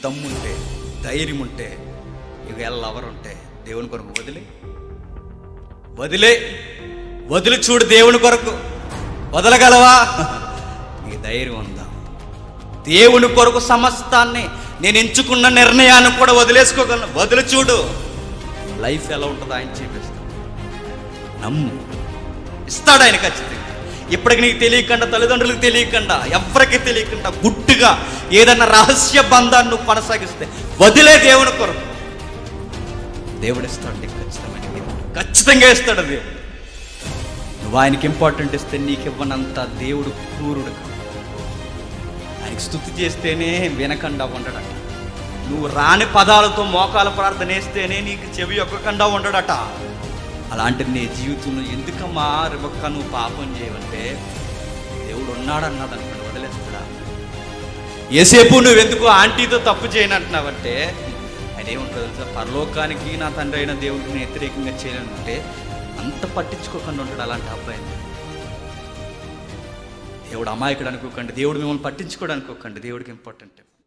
దమ్ముంటే ధైర్యం ఉంటే ఇవేళ ఎవరుంటే దేవుని కొరకు వదిలే వదిలే వదిలి చూడు దేవుని కొరకు వదలగలవా నీ ధైర్యం ఉందా దేవుని కొరకు సమస్తాన్ని నేను ఎంచుకున్న నిర్ణయాన్ని కూడా వదిలేసుకోగలను వదిలి చూడు లైఫ్ ఎలా ఉంటుందో ఆయన చూపిస్తాడు నమ్ము ఇస్తాడు ఆయన ఖచ్చితంగా ఇప్పటికి నీకు తెలియకుండా తల్లిదండ్రులకు తెలియకుండా ఎవరికి తెలియకుండా గుట్టుగా ఏదన్నా రహస్య బంధాన్ని నువ్వు కొనసాగిస్తే వదిలే దేవుని కొరకు దేవుడు ఇస్తాడు నీకు ఖచ్చితమైన దేవుడు ఖచ్చితంగా ఇస్తాడు దేవుడు నువ్వు ఆయనకి ఇంపార్టెంట్ ఇస్తే నీకు ఇవ్వనంత దేవుడు క్రూరుడు కాదు. ఆయనకి స్థుతి చేస్తేనే వినకుండా ఉండడట నువ్వు రాని పదాలతో మోకాల ప్రార్థన వేస్తేనే నీకు చెవి ఒక్కకుండా ఉండడట అలాంటి నీ జీవితంలో ఎందుకమ్మా రిబక్క నువ్వు పాపం చేయవంటే దేవుడు ఉన్నాడన్నది అనుకోండి వదిలేస్తాడా ఏసేపు నువ్వెందుకు ఆంటీతో తప్పు చేయను అంటున్నావంటే ఆయన ఏముంటుంది తెలుసా పరలోకానికి నా తండ్రి అయిన దేవుడికి నేను వ్యతిరేకంగా చేయనంటే అంత పట్టించుకోకుండా ఉంటాడు అలాంటి అబ్బాయిని దేవుడు అమాయకుడు అనుకోకండి దేవుడు మిమ్మల్ని పట్టించుకోడు అనుకోకండి దేవుడికి ఇంపార్టెంట్